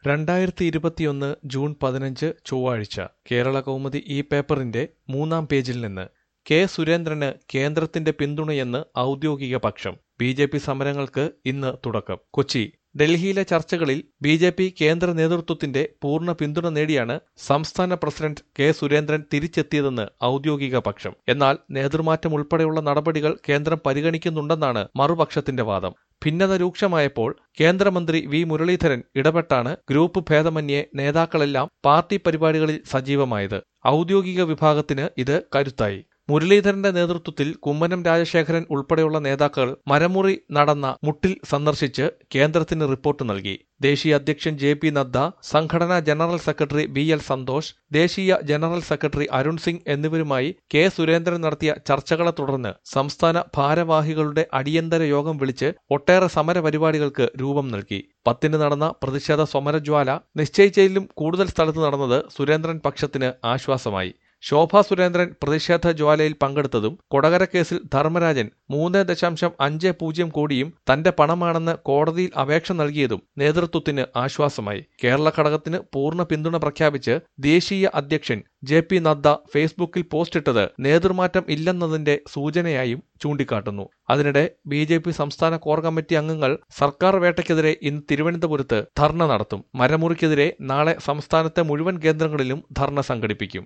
രണ്ടായിരത്തി ഇരുപത്തിയൊന്ന് ജൂൺ പതിനഞ്ച് ചൊവ്വാഴ്ച കേരള കൗമുദി ഈ പേപ്പറിന്റെ മൂന്നാം പേജിൽ നിന്ന് കെ സുരേന്ദ്രന് കേന്ദ്രത്തിന്റെ പിന്തുണയെന്ന് ഔദ്യോഗിക പക്ഷം ബി ജെ പി സമരങ്ങൾക്ക് ഇന്ന് തുടക്കം കൊച്ചി ഡൽഹിയിലെ ചർച്ചകളിൽ ബി ജെ പി കേന്ദ്ര നേതൃത്വത്തിന്റെ പൂർണ്ണ പിന്തുണ നേടിയാണ് സംസ്ഥാന പ്രസിഡന്റ് കെ സുരേന്ദ്രൻ തിരിച്ചെത്തിയതെന്ന് ഔദ്യോഗിക പക്ഷം എന്നാൽ നേതൃമാറ്റം ഉൾപ്പെടെയുള്ള നടപടികൾ കേന്ദ്രം പരിഗണിക്കുന്നുണ്ടെന്നാണ് മറുപക്ഷത്തിന്റെ വാദം ഭിന്നത രൂക്ഷമായപ്പോൾ കേന്ദ്രമന്ത്രി വി മുരളീധരൻ ഇടപെട്ടാണ് ഗ്രൂപ്പ് ഭേദമന്യേ നേതാക്കളെല്ലാം പാർട്ടി പരിപാടികളിൽ സജീവമായത് ഔദ്യോഗിക വിഭാഗത്തിന് ഇത് കരുത്തായി മുരളീധരന്റെ നേതൃത്വത്തിൽ കുമ്മനം രാജശേഖരൻ ഉൾപ്പെടെയുള്ള നേതാക്കൾ മരമുറി നടന്ന മുട്ടിൽ സന്ദർശിച്ച് കേന്ദ്രത്തിന് റിപ്പോർട്ട് നൽകി ദേശീയ അധ്യക്ഷൻ ജെ പി നദ്ദ സംഘടനാ general secretary B L Santhosh ദേശീയ ജനറൽ സെക്രട്ടറി അരുൺ സിംഗ് എന്നിവരുമായി കെ സുരേന്ദ്രൻ നടത്തിയ ചർച്ചകളെ തുടർന്ന് സംസ്ഥാന ഭാരവാഹികളുടെ അടിയന്തര യോഗം വിളിച്ച് ഒട്ടേറെ സമര പരിപാടികൾക്ക് രൂപം നൽകി പത്തിന് നടന്ന പ്രതിഷേധ സമരജ്വാല നിശ്ചയിച്ചതിലും കൂടുതൽ സ്ഥലത്ത് നടന്നത് സുരേന്ദ്രൻ പക്ഷത്തിന് ആശ്വാസമായി ശോഭാ സുരേന്ദ്രൻ പ്രതിഷേധ ജ്വാലയിൽ പങ്കെടുത്തതും കൊടകര കേസിൽ ധർമ്മരാജൻ മൂന്ന് ദശാംശം അഞ്ച് പൂജ്യം കോടിയും തന്റെ പണമാണെന്ന് കോടതിയിൽ അപേക്ഷ നൽകിയതും നേതൃത്വത്തിന് ആശ്വാസമായി കേരള ഘടകത്തിന് പൂർണ്ണ പിന്തുണ പ്രഖ്യാപിച്ച് ദേശീയ അധ്യക്ഷൻ ജെ പി നദ്ദ ഫേസ്ബുക്കിൽ പോസ്റ്റിട്ടത് നേതൃമാറ്റം ഇല്ലെന്നതിന്റെ സൂചനയായും ചൂണ്ടിക്കാട്ടുന്നു അതിനിടെ ബി ജെ പി സംസ്ഥാന കോർ കമ്മിറ്റി അംഗങ്ങൾ സർക്കാർ വേട്ടയ്ക്കെതിരെ ഇന്ന് തിരുവനന്തപുരത്ത് ധർണ നടത്തും മരമുറിക്കെതിരെ നാളെ സംസ്ഥാനത്തെ മുഴുവൻ കേന്ദ്രങ്ങളിലും ധർണ സംഘടിപ്പിക്കും